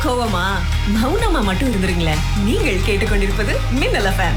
கோவமா மௌனமா மட்டும் இருந்துருங்களேன் நீங்கள் கேட்டுக்கொண்டிருப்பது மின்னல் எஃப்எம்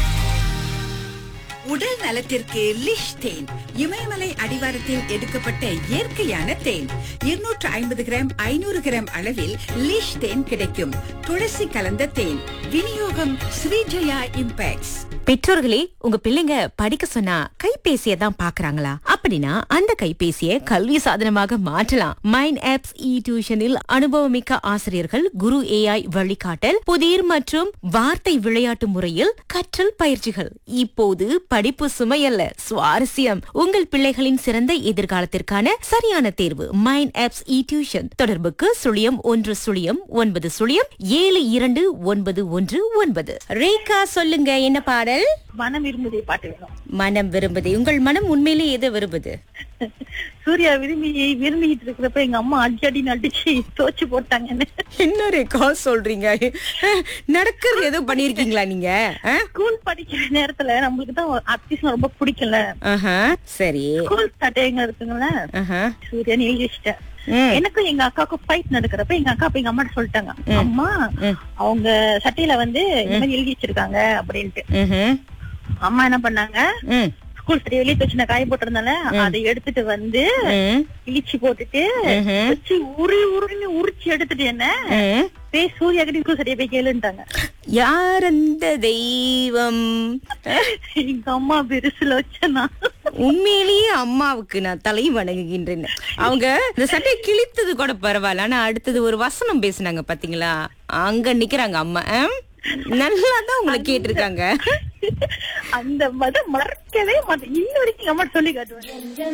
உடல் நலத்திற்கு லிஷ் தேன் இமயமலை அடிவாரத்தில் எடுக்கப்பட்ட இயற்கையான தேன் இருநூற்று ஐம்பது கிராம் ஐநூறு கிராம் அளவில் லிஷ் தேன் கிடைக்கும் துளசி கலந்த தேன் விநியோகம் ஸ்ரீஜயா இம்பேக்ட்ஸ் பெற்றோர்களே உங்க பிள்ளைங்க படிக்க சொன்னா கைபேசியை தான் பாக்குறாங்களா அப்படின்னா அந்த கைபேசியை கல்வி சாதனமாக மாற்றலாம் மைண்ட் ஆப்ஸ் இ டியூஷனில் அனுபவமிக்க ஆசிரியர்கள் குரு ஏஐ வழிகாட்டல் புதிர் மற்றும் வார்த்தை விளையாட்டு முறையில் கற்றல் பயிற்சிகள் இப்போது படிப்பு சுமையல்ல சுவாரஸ்யம் உங்கள் பிள்ளைகளின் சிறந்த எதிர்காலத்திற்கான சரியான தேர்வு மைண்ட் ஆப்ஸ் இ டியூஷன் தொடர்புக்கு சுழியம் ஒன்று சுழியம் ஒன்பது சுழியம் ஏழு இரண்டு ஒன்பது ஒன்று ஒன்பது ரேகா சொல்லுங்க என்ன பாடல் மனம் விரும்புதே பாட்டு வேணும் மனம் விரும்புது உங்கள் மனம் உண்மையிலே எதை விரும்புது சூர்யா விரும்பி விரும்பிக்கிட்டு இருக்கிறப்ப எங்க அம்மா அடி அடி அடிச்சு தோச்சு போட்டாங்கன்னு என்ன ரேகா சொல்றீங்க நடக்கிறது ஏதோ பண்ணிருக்கீங்களா நீங்க ஆ? ஸ்கூல் படிக்கிற நேரத்துல நம்மளுக்கு தான் ஆர்டிஸ்ட் ரொம்ப பிடிக்கல ஆஹா, சரி ஸ்கூல் சட்டைங்க இருக்குங்கள ஆஹா. சூரியன் எழுதி வச்சுட்டேன் ம். எனக்கும் எங்க அக்காவுக்கும் ஃபைட் நடக்கிறப்ப எங்க அக்கா அப்ப எங்க அம்மா சொல்லிட்டாங்க அம்மா அவங்க சட்டையில வந்து இந்த மாதிரி எழுதி வச்சிருக்காங்க அப்படின்ட்டு ம்ஹும். அம்மா என்ன பண்ணாங்க ம். ஸ்கூல் சட்டை வெளியே வச்சு நான் காய போட்டிருந்தால அதை எடுத்துட்டு வந்து ம். இழிச்சு போட்டுட்டு ம்ஹும். வச்சு உரி உருன்னு உரிச்சு எடுத்துட்டு என்ன ம். பேய் சூர்யா கிட்ட ஸ்கூல் சரியா போய் கேளுன்ட்டாங்க யார் அந்த தெய்வம் எங்க அம்மா பெருசுல வச்சனா உண்மையிலேயே அம்மாவுக்கு நான் தலை வணங்குகின்றேன் அவங்க இந்த சட்டையை கிழித்தது கூட பரவாயில்ல ஆனா அடுத்தது ஒரு வசனம் பேசுனாங்க பாத்தீங்களா அங்க நிக்கிறாங்க அம்மா ஆ? நல்லா தான் உங்களை கேட்டிருக்காங்க அந்த மதம் மறக்கவே மாட்டேன் இன்ன வரைக்கும் எங்க அம்மா சொல்லி காட்டுவேன்